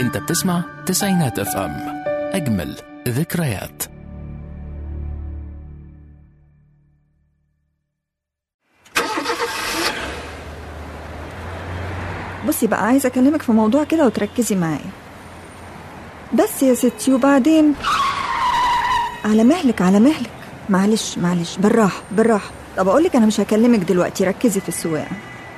انت بتسمع تسعينات اف ام اجمل ذكريات بصي بقى عايزة أكلمك في موضوع كده وتركزي معايا بس يا ستي وبعدين على مهلك على مهلك معلش معلش بالراحة بالراحة طب أقولك أنا مش هكلمك دلوقتي ركزي في السواقة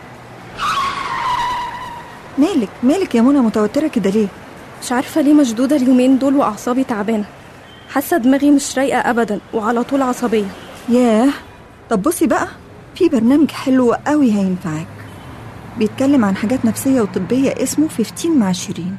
مالك مالك يا منى متوترة كده ليه؟ مش عارفة ليه مشدودة اليومين دول وأعصابي تعبانة حاسة دماغي مش رايقة أبدا وعلى طول عصبية ياه طب بصي بقى في برنامج حلو قوي هينفعك بيتكلم عن حاجات نفسية وطبية اسمه 15 مع شيرين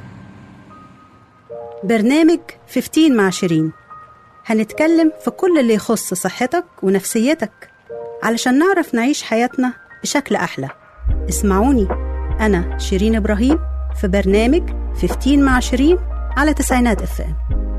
برنامج 15 مع شيرين هنتكلم في كل اللي يخص صحتك ونفسيتك علشان نعرف نعيش حياتنا بشكل أحلى اسمعوني أنا شيرين إبراهيم في برنامج 15 مع شيرين على تسعينات اف ام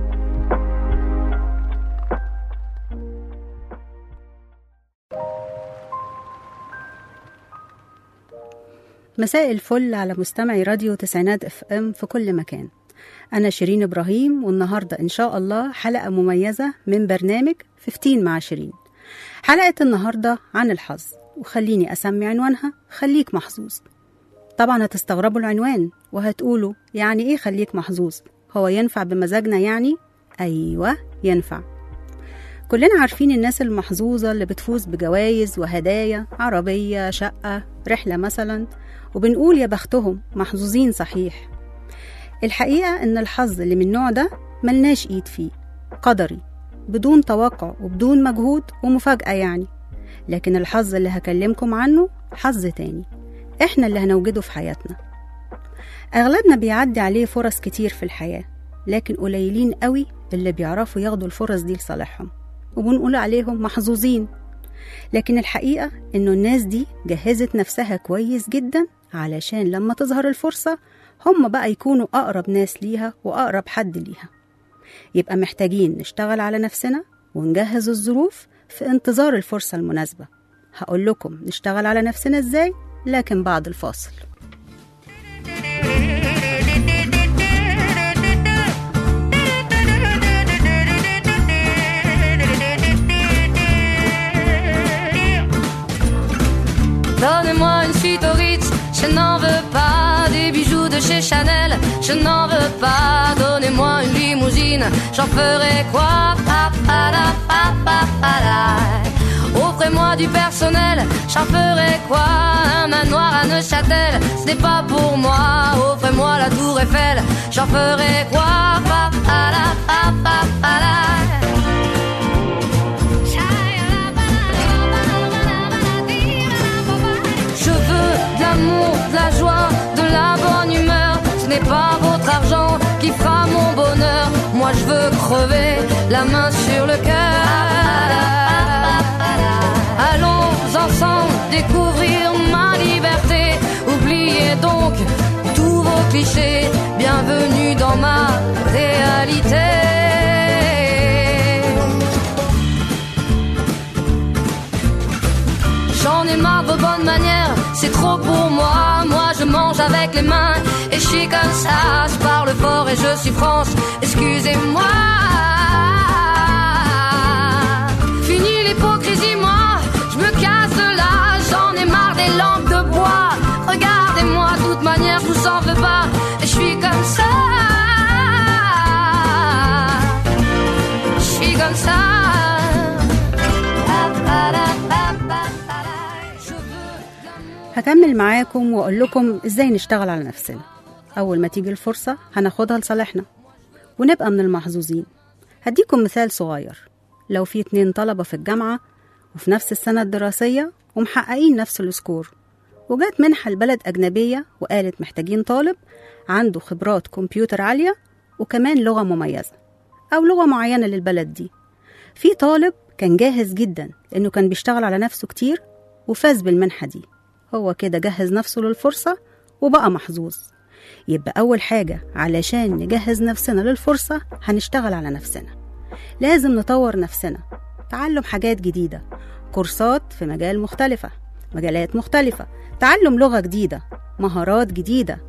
مساء الفل على مستمعي راديو تسعينات اف ام في كل مكان أنا شيرين إبراهيم والنهاردة إن شاء الله حلقة مميزة من برنامج 15 مع شيرين حلقة النهاردة عن الحظ وخليني أسمي عنوانها خليك محظوظ طبعا هتستغربوا العنوان وهتقولوا يعني إيه خليك محظوظ هو ينفع بمزاجنا يعني؟ أيوة ينفع كلنا عارفين الناس المحظوظة اللي بتفوز بجوائز وهدايا عربية شقة رحلة مثلا وبنقول يا بختهم محظوظين صحيح الحقيقة إن الحظ اللي من النوع ده ملناش إيد فيه قدري بدون توقع وبدون مجهود ومفاجأة يعني لكن الحظ اللي هكلمكم عنه حظ تاني إحنا اللي هنوجده في حياتنا أغلبنا بيعدي عليه فرص كتير في الحياة لكن قليلين قوي اللي بيعرفوا ياخدوا الفرص دي لصالحهم وبنقول عليهم محظوظين لكن الحقيقة إنه الناس دي جهزت نفسها كويس جدا علشان لما تظهر الفرصة هم بقى يكونوا أقرب ناس ليها وأقرب حد ليها يبقى محتاجين نشتغل على نفسنا ونجهز الظروف في انتظار الفرصة المناسبة هقول لكم نشتغل على نفسنا ازاي لكن بعد الفاصل Donnez-moi une suite au Ritz, je n'en veux pas des bijoux de chez Chanel, je n'en veux pas. Donnez-moi une limousine, j'en ferai quoi Pa, pa, la, pa, pa, pa, la. Offrez-moi du personnel, j'en ferai quoi Un manoir à Neuchâtel, ce n'est pas pour moi. Offrez-moi la tour Eiffel, j'en ferai quoi Pa, pa, la, pa, pa, pa, la. Je veux de l'amour, de la joie, de la bonne humeur. Ce n'est pas votre argent qui fera mon bonheur. Moi je veux crever la main sur le cœur. Allons ensemble découvrir ma liberté. Oubliez donc tous vos clichés. Bienvenue dans ma réalité. J'en ai marre de vos bonnes manières, c'est trop pour moi. Moi je mange avec les mains et je suis comme ça. Je parle fort et je suis France, excusez-moi. Fini l'hypocrisie, moi, je me casse de là. J'en ai marre des lampes de bois. Regardez-moi, de toute manière, je vous en veux pas. Et je suis comme ça. Je suis comme ça. Je veux de l'amour. هكمل معاكم وأقول لكم إزاي نشتغل على نفسنا أول ما تيجي الفرصة هناخدها لصالحنا ونبقى من المحظوظين هديكم مثال صغير لو في اتنين طلبة في الجامعة وفي نفس السنة الدراسية ومحققين نفس السكور وجات منحة لبلد أجنبية وقالت محتاجين طالب عنده خبرات كمبيوتر عالية وكمان لغة مميزة أو لغة معينة للبلد دي في طالب كان جاهز جدا لأنه كان بيشتغل على نفسه كتير وفاز بالمنحة دي هو كده جهز نفسه للفرصة وبقى محظوظ يبقى أول حاجة علشان نجهز نفسنا للفرصة هنشتغل على نفسنا لازم نطور نفسنا تعلم حاجات جديدة كورسات في مجال مختلفة مجالات مختلفة تعلم لغة جديدة مهارات جديدة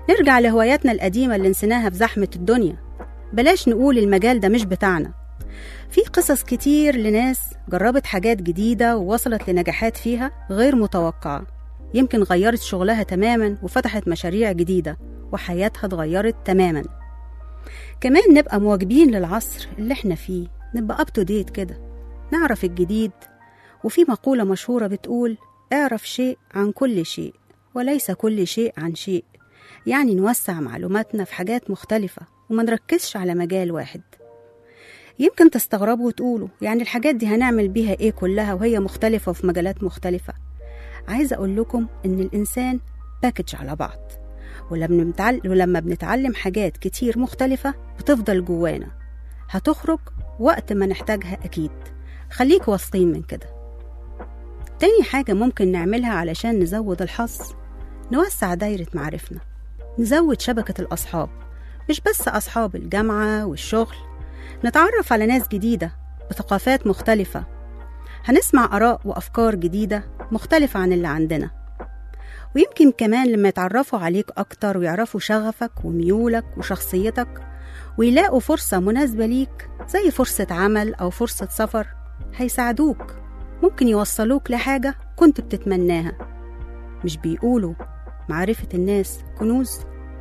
نرجع لهواياتنا القديمة اللي نسيناها في زحمة الدنيا بلاش نقول المجال ده مش بتاعنا في قصص كتير لناس جربت حاجات جديدة ووصلت لنجاحات فيها غير متوقعة يمكن غيرت شغلها تماما وفتحت مشاريع جديدة وحياتها اتغيرت تماما كمان نبقى مواكبين للعصر اللي احنا فيه نبقى اب تو ديت كده نعرف الجديد وفي مقولة مشهورة بتقول اعرف شيء عن كل شيء وليس كل شيء عن شيء يعني نوسع معلوماتنا في حاجات مختلفة وما نركزش على مجال واحد يمكن تستغربوا وتقولوا يعني الحاجات دي هنعمل بيها ايه كلها وهي مختلفة وفي مجالات مختلفة عايزة أقول لكم إن الإنسان باكج على بعض ولما بنتعلم, ولما بنتعلم حاجات كتير مختلفة بتفضل جوانا هتخرج وقت ما نحتاجها أكيد خليك واثقين من كده تاني حاجة ممكن نعملها علشان نزود الحظ نوسع دايرة معارفنا نزود شبكة الأصحاب مش بس أصحاب الجامعة والشغل نتعرف على ناس جديدة بثقافات مختلفة هنسمع آراء وأفكار جديدة مختلفة عن اللي عندنا ويمكن كمان لما يتعرفوا عليك أكتر ويعرفوا شغفك وميولك وشخصيتك ويلاقوا فرصة مناسبة ليك زي فرصة عمل أو فرصة سفر هيساعدوك ممكن يوصلوك لحاجة كنت بتتمناها مش بيقولوا معرفة الناس كنوز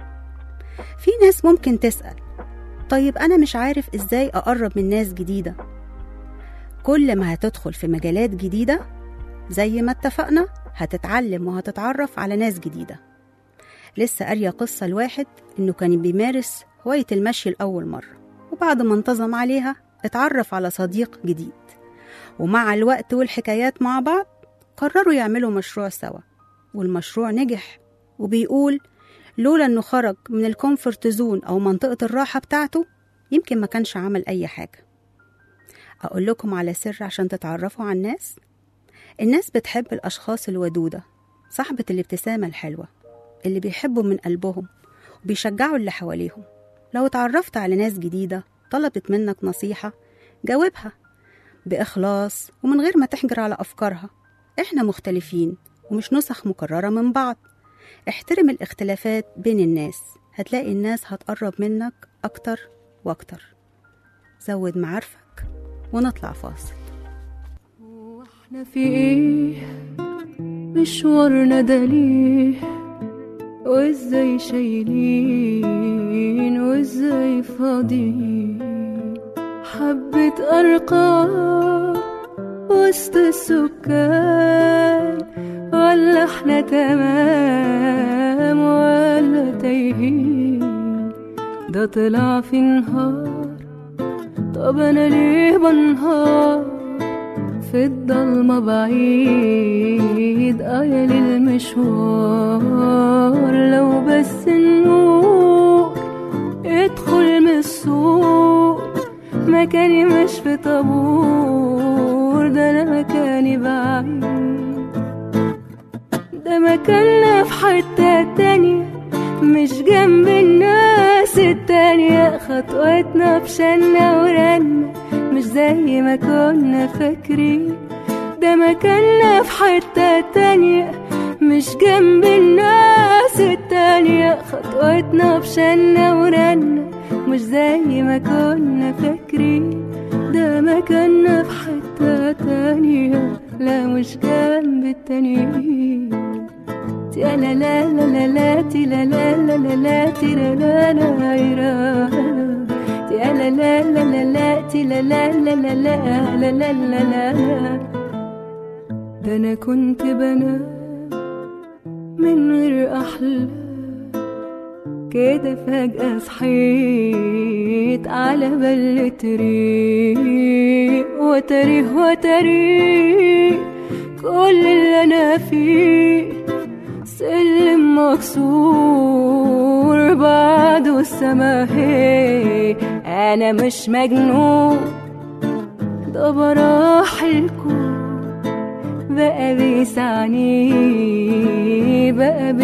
في ناس ممكن تسأل طيب أنا مش عارف إزاي أقرب من ناس جديدة كل ما هتدخل في مجالات جديدة زي ما اتفقنا هتتعلم وهتتعرف على ناس جديدة لسه قارية قصة لواحد إنه كان بيمارس هواية المشي لأول مرة وبعد ما انتظم عليها اتعرف على صديق جديد ومع الوقت والحكايات مع بعض قرروا يعملوا مشروع سوا والمشروع نجح وبيقول لولا انه خرج من الكومفورت زون او منطقة الراحة بتاعته يمكن ما كانش عمل اي حاجة اقول لكم على سر عشان تتعرفوا على الناس الناس بتحب الاشخاص الودودة صاحبة الابتسامة الحلوة اللي بيحبوا من قلبهم وبيشجعوا اللي حواليهم لو اتعرفت على ناس جديدة طلبت منك نصيحة جاوبها بإخلاص ومن غير ما تحجر على أفكارها إحنا مختلفين ومش نسخ مكررة من بعض احترم الاختلافات بين الناس هتلاقي الناس هتقرب منك أكتر وأكتر زود معارفك ونطلع فاصل واحنا في ايه مشوارنا ده ليه وازاي شايلين وازاي فاضيين حبة أرقام وسط السكان ولا احنا تمام ولا تايهين ده طلع في نهار طب انا ليه بنهار في الضلمة بعيد آية للمشوار لو بس النور ادخل من السور مكاني مش في طابور ده انا مكاني بعيد ده مكاننا في حتة تانية مش جنب الناس التانية خطوتنا بشنا ورنا مش زي ما كنا فاكرين ده مكاننا في حتة تانية مش جنب الناس التانية خطوتنا بشنا ورنا مش زي ما كنا فاكرين ده مكاننا في حتة تانية لا مش جنب التانيين تي لا لا لا لا لا تي لا لا لا لا لا تي لا لا لا لا تي لا لا لا لا لا تي لا لا لا لا لا لا لا لا لا ده انا كنت بنام من غير احلام كده فجأة صحيت على بل طريق وتاريخ وتاريخ كل اللي انا فيه سلم مكسور بعد السما هي انا مش مجنون ده براح الكون بقى بيسعني بقى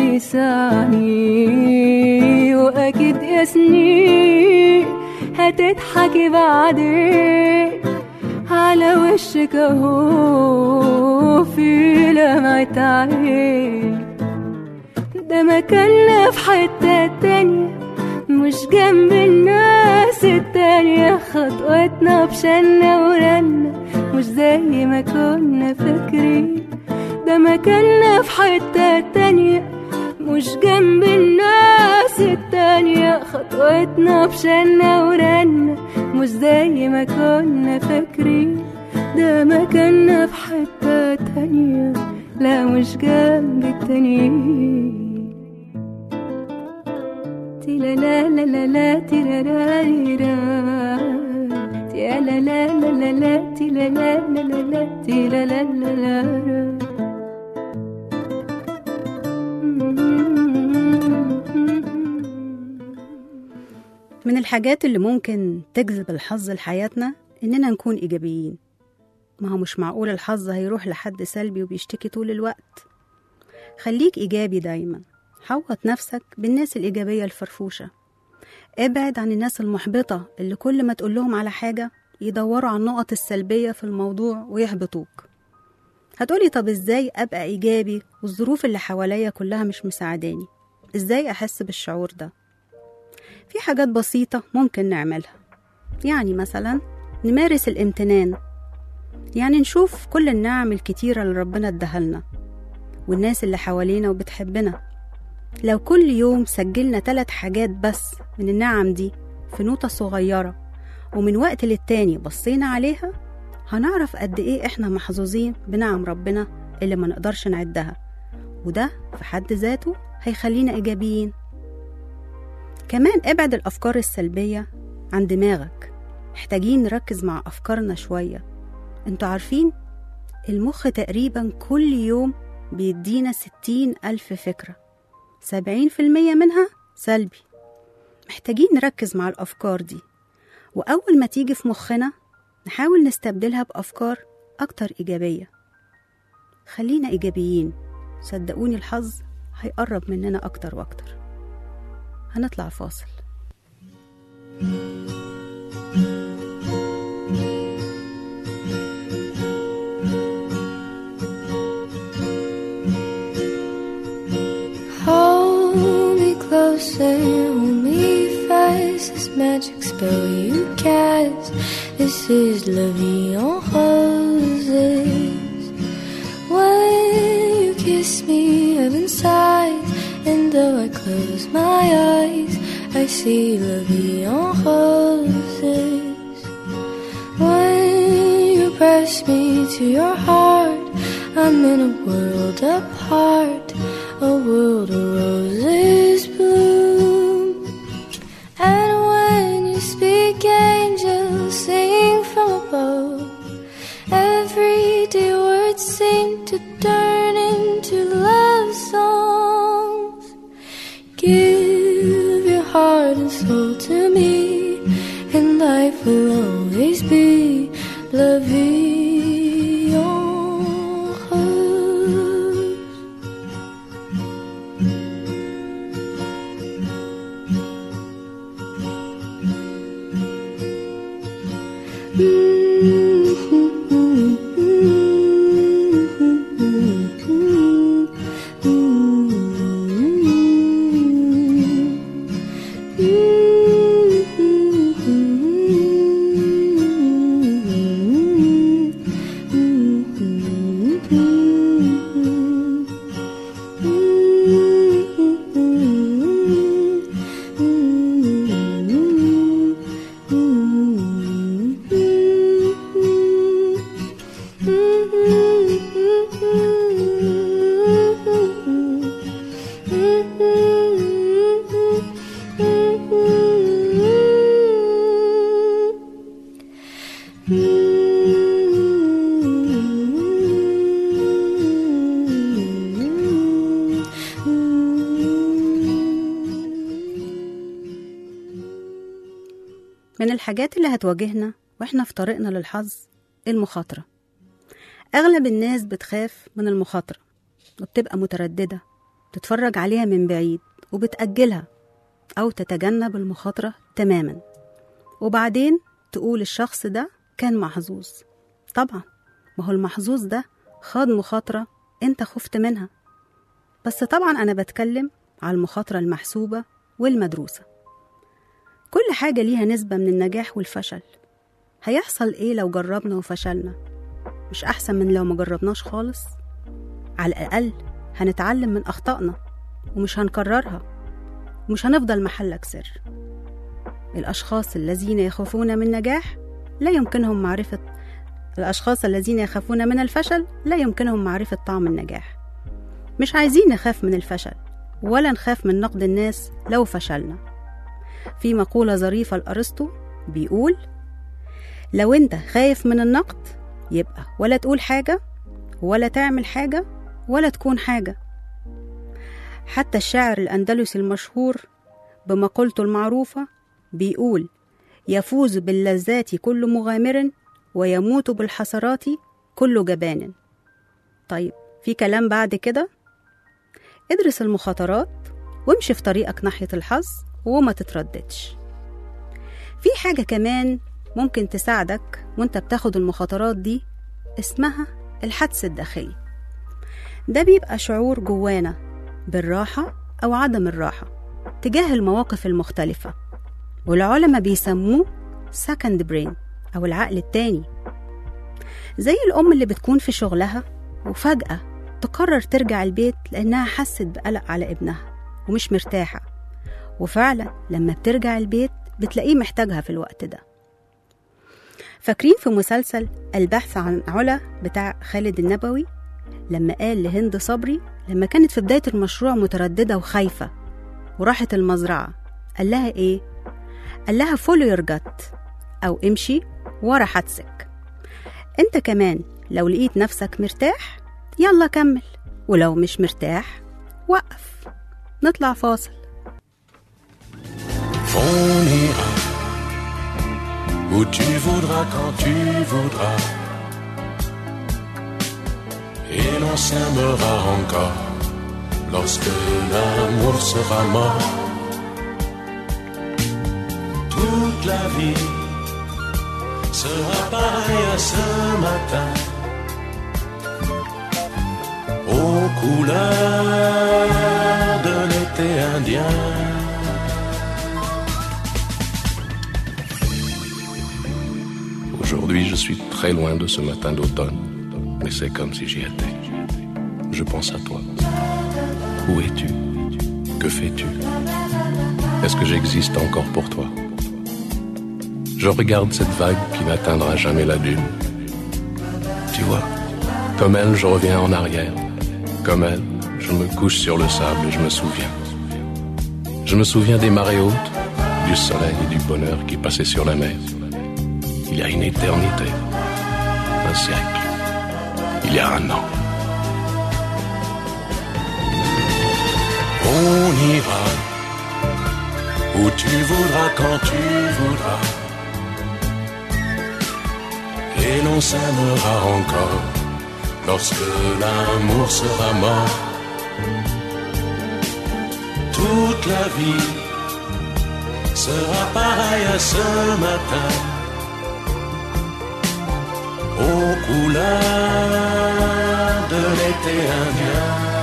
بيسعني واكيد يا سنين هتضحكي بعدين على وشك اهو في لمعة عين ده مكاننا في حتة تانية مش جنب الناس التانية خطوتنا بشنا ورنا مش زي ما كنا فاكرين ده مكاننا في حتة تانية مش جنب الناس التانية خطوتنا بشنا ورنا مش زي ما كنا فاكرين ده مكاننا في حتة تانية لا مش جنب التانيين تيلا لا لا لا لا تيلا لا ليرا تيلا لا لا لا لا تيلا لا لا لا لا تيلا لا لا لا من الحاجات اللي ممكن تجذب الحظ لحياتنا إننا نكون إيجابيين ما هو مش معقول الحظ هيروح لحد سلبي وبيشتكي طول الوقت خليك إيجابي دايما حوط نفسك بالناس الإيجابية الفرفوشة ابعد عن الناس المحبطة اللي كل ما تقولهم على حاجة يدوروا على النقط السلبية في الموضوع ويحبطوك هتقولي طب ازاي ابقى ايجابي والظروف اللي حواليا كلها مش مساعداني ازاي احس بالشعور ده في حاجات بسيطة ممكن نعملها يعني مثلا نمارس الامتنان يعني نشوف كل النعم الكتيرة اللي ربنا ادهلنا والناس اللي حوالينا وبتحبنا لو كل يوم سجلنا ثلاث حاجات بس من النعم دي في نوتة صغيرة ومن وقت للتاني بصينا عليها هنعرف قد ايه احنا محظوظين بنعم ربنا اللي ما نقدرش نعدها وده في حد ذاته هيخلينا ايجابيين كمان ابعد الافكار السلبيه عن دماغك محتاجين نركز مع افكارنا شويه انتوا عارفين المخ تقريبا كل يوم بيدينا ستين ألف فكرة سبعين في المية منها سلبي محتاجين نركز مع الأفكار دي وأول ما تيجي في مخنا نحاول نستبدلها بأفكار أكتر إيجابية خلينا إيجابيين صدقوني الحظ هيقرب مننا أكتر وأكتر هنطلع فاصل Hold me closer, hold me fast. This magic spell you cast. This is La Vie en Roses. When you kiss me, heaven sighs, and though I close my eyes, I see La Vie en Roses. When you press me to your heart, I'm in a world apart, a world of roses bloom. And when you speak, angels sing from above. Everyday words seem to turn into love songs. Give your heart and soul to me, and life will always be la vie en rose. من الحاجات اللي هتواجهنا واحنا في طريقنا للحظ المخاطرة أغلب الناس بتخاف من المخاطرة وبتبقى مترددة تتفرج عليها من بعيد وبتأجلها أو تتجنب المخاطرة تماما وبعدين تقول الشخص ده كان محظوظ طبعا ما هو المحظوظ ده خاض مخاطرة انت خفت منها بس طبعا أنا بتكلم على المخاطرة المحسوبة والمدروسة كل حاجة ليها نسبة من النجاح والفشل هيحصل إيه لو جربنا وفشلنا مش أحسن من لو ما جربناش خالص على الأقل هنتعلم من أخطائنا ومش هنكررها ومش هنفضل محلك سر الأشخاص الذين يخافون من نجاح لا يمكنهم معرفة الأشخاص الذين يخافون من الفشل لا يمكنهم معرفة طعم النجاح مش عايزين نخاف من الفشل ولا نخاف من نقد الناس لو فشلنا في مقولة ظريفة لأرسطو بيقول لو انت خايف من النقد يبقى ولا تقول حاجة ولا تعمل حاجة ولا تكون حاجة حتى الشاعر الأندلسي المشهور بمقولته المعروفة بيقول يفوز باللذات كل مغامر ويموت بالحسرات كل جبان طيب في كلام بعد كده ادرس المخاطرات وامشي في طريقك ناحية الحظ وما تترددش في حاجة كمان ممكن تساعدك وانت بتاخد المخاطرات دي اسمها الحدس الداخلي ده بيبقى شعور جوانا بالراحة أو عدم الراحة تجاه المواقف المختلفة والعلماء بيسموه second brain أو العقل التاني زي الأم اللي بتكون في شغلها وفجأة تقرر ترجع البيت لأنها حست بقلق على ابنها ومش مرتاحة وفعلا لما بترجع البيت بتلاقيه محتاجها في الوقت ده فاكرين في مسلسل البحث عن علا بتاع خالد النبوي لما قال لهند صبري لما كانت في بداية المشروع مترددة وخايفة وراحت المزرعة قال لها إيه؟ قال لها فولو يور جت أو امشي ورا حدسك أنت كمان لو لقيت نفسك مرتاح يلا كمل ولو مش مرتاح وقف نطلع فاصل On ira où tu voudras quand tu voudras. Et l'on s'aimera encore lorsque l'amour sera mort. Toute la vie sera pareille à ce matin. Aux couleurs de l'été indien. Aujourd'hui, je suis très loin de ce matin d'automne, mais c'est comme si j'y étais. Je pense à toi. Où es-tu Que fais-tu Est-ce que j'existe encore pour toi Je regarde cette vague qui n'atteindra jamais la dune. Tu vois, comme elle, je reviens en arrière. Comme elle, je me couche sur le sable et je me souviens. Je me souviens des marées hautes, du soleil et du bonheur qui passaient sur la mer il y a une éternité, un siècle, il y a un an. On ira où tu voudras quand tu voudras. Et l'on s'aimera encore lorsque l'amour sera mort. Toute la vie sera pareille à ce matin aux couleurs de l'été indien.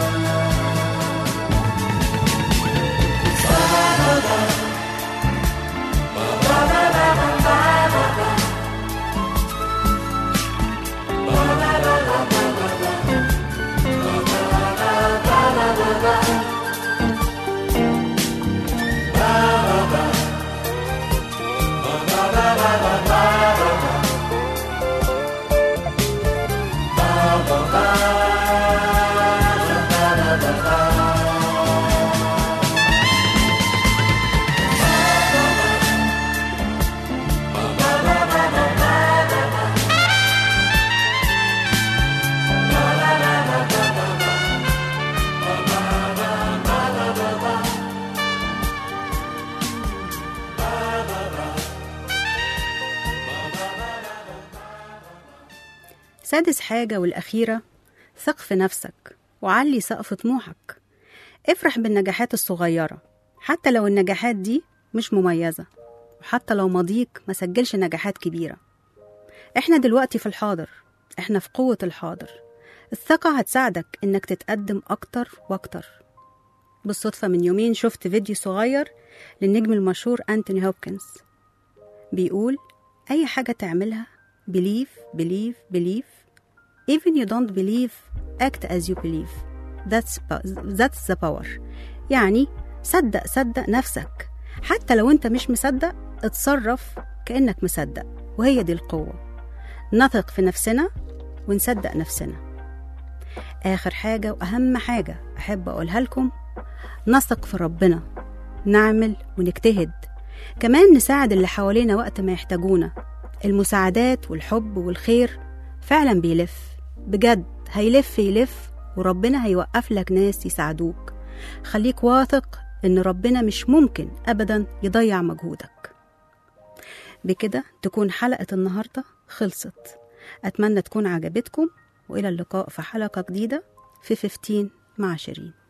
سادس حاجة والأخيرة ثق في نفسك وعلي سقف طموحك افرح بالنجاحات الصغيرة حتى لو النجاحات دي مش مميزة وحتى لو ماضيك ما سجلش نجاحات كبيرة احنا دلوقتي في الحاضر احنا في قوة الحاضر الثقة هتساعدك إنك تتقدم أكتر وأكتر بالصدفة من يومين شفت فيديو صغير للنجم المشهور أنتوني هوبكنز بيقول أي حاجة تعملها believe believe believe even you don't believe act as you believe that's, that's the power يعني صدق صدق نفسك حتى لو انت مش مصدق اتصرف كأنك مصدق وهي دي القوة نثق في نفسنا ونصدق نفسنا آخر حاجة وأهم حاجة أحب أقولها لكم نثق في ربنا نعمل ونجتهد كمان نساعد اللي حوالينا وقت ما يحتاجونا المساعدات والحب والخير فعلا بيلف بجد هيلف يلف وربنا هيوقف لك ناس يساعدوك خليك واثق ان ربنا مش ممكن ابدا يضيع مجهودك بكده تكون حلقة النهاردة خلصت أتمنى تكون عجبتكم وإلى اللقاء في حلقة جديدة في 15 مع شيرين